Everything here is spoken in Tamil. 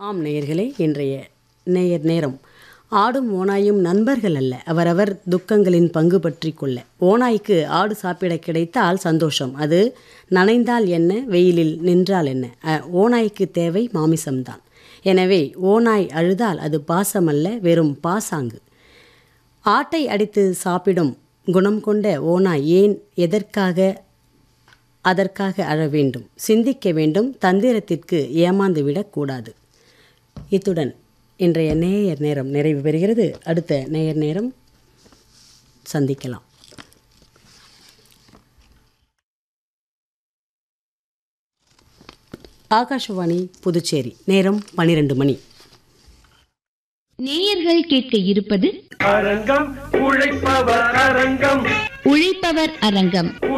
ஆம் நேயர்களே இன்றைய நேயர் நேரம் ஆடும் ஓனாயும் நண்பர்கள் அல்ல அவரவர் துக்கங்களின் பங்கு பற்றி கொள்ள ஓனாய்க்கு ஆடு சாப்பிட கிடைத்தால் சந்தோஷம் அது நனைந்தால் என்ன வெயிலில் நின்றால் என்ன அ, ஓநாய்க்கு தேவை மாமிசம்தான் எனவே ஓநாய் அழுதால் அது பாசமல்ல வெறும் பாசாங்கு ஆட்டை அடித்து சாப்பிடும் குணம் கொண்ட ஓனாய் ஏன் எதற்காக அதற்காக அழ வேண்டும் சிந்திக்க வேண்டும் தந்திரத்திற்கு ஏமாந்து விடக்கூடாது இத்துடன் இன்றைய நேயர் நேரம் நிறைவு பெறுகிறது அடுத்த நேயர் நேரம் சந்திக்கலாம் ஆகாஷவாணி புதுச்சேரி நேரம் பனிரெண்டு மணி நேயர்கள் கேட்க இருப்பது அரங்கம் உழைப்பவர் அரங்கம் உழைப்பவர் அரங்கம்